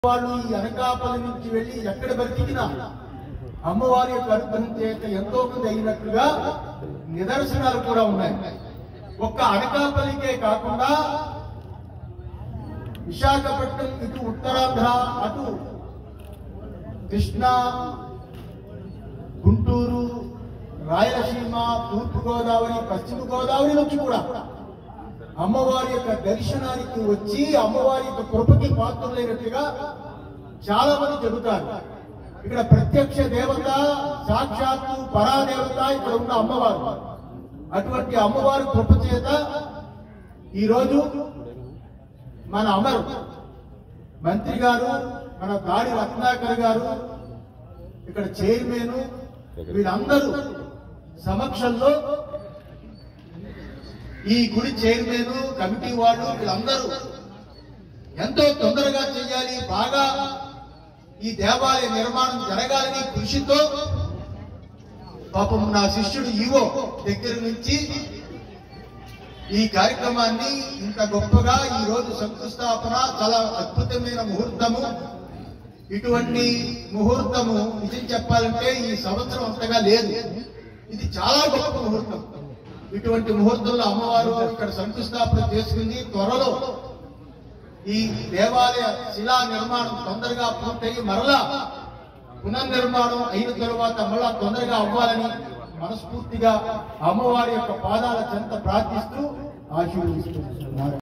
వాళ్ళు ఈ అనకాపల్లి నుంచి వెళ్ళి ఎక్కడ బ్రతికినా అమ్మవారి యొక్క అనుగ్రహం చేత ఎంతో మంది అయినట్లుగా నిదర్శనాలు కూడా ఉన్నాయి ఒక్క అనకాపల్లికే కాకుండా విశాఖపట్నం ఇటు ఉత్తరాంధ్ర అటు కృష్ణా గుంటూరు రాయలసీమ తూర్పు గోదావరి పశ్చిమ గోదావరి నుంచి కూడా అమ్మవారి యొక్క దర్శనానికి వచ్చి అమ్మవారి యొక్క కృపకి పాత్రలైనట్టుగా చాలా మంది చెబుతారు ఇక్కడ ప్రత్యక్ష దేవత సాక్షాత్తు పరాదేవత ఇక్కడ ఉన్న అమ్మవారు అటువంటి అమ్మవారి కృప చేత ఈరోజు మన అమరు మంత్రి గారు మన దాడి రత్నాకర్ గారు ఇక్కడ చైర్మన్ వీళ్ళందరూ సమక్షంలో ఈ గుడి చైర్మన్ కమిటీ వాళ్ళు వీళ్ళందరూ ఎంతో తొందరగా చేయాలి బాగా ఈ దేవాలయ నిర్మాణం జరగాలని కృషితో పాపం నా శిష్యుడు ఈవో దగ్గర నుంచి ఈ కార్యక్రమాన్ని ఇంత గొప్పగా ఈ రోజు శంకుస్థాపన చాలా అద్భుతమైన ముహూర్తము ఇటువంటి ముహూర్తము నిజం చెప్పాలంటే ఈ సంవత్సరం అంతగా లేదు ఇది చాలా గొప్ప ముహూర్తం ఇటువంటి ముహూర్తంలో అమ్మవారు ఇక్కడ శంకుస్థాపన చేసుకుంది త్వరలో ఈ దేవాలయ శిలా నిర్మాణం తొందరగా పూర్తయి మరలా పునర్నిర్మాణం అయిన తరువాత మళ్ళా తొందరగా అవ్వాలని మనస్ఫూర్తిగా అమ్మవారి యొక్క పాదాల చెంత ప్రార్థిస్తూ ఆశీర్వదిస్తున్నారు